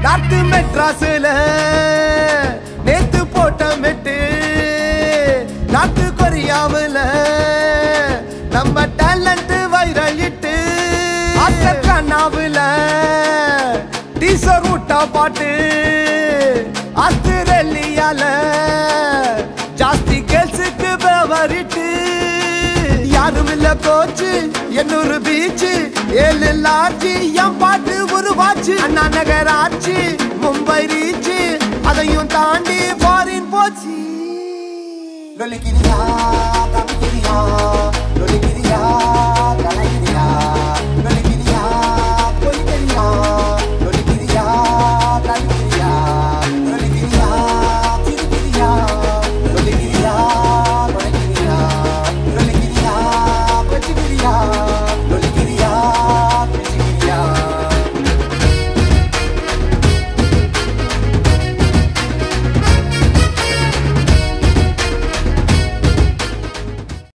north மெட்ராஸ்ல நேத்து போட்ட மெட்டு நாட்டு கொரியாவுல நம்ம டேலண்ட் வைரல் இட்டு கண்ணாவுல டீசர் விட்டா பாட்டு ஆஸ்திரேலியால ஜாஸ்தி கேர்ள்ஸுக்கு பேவரிட்டு யாரும் இல்ல கோச்சு எண்ணூறு பீச்சு ஏழு லாட்சி என் பாட்டு உருவாச்சு அண்ணா நகர் ஆச்சு மும்பை ரீச்சு அதையும் தாண்டி ஃபாரின் போச்சு Lolikiria, Kamikiria, Lolikiria,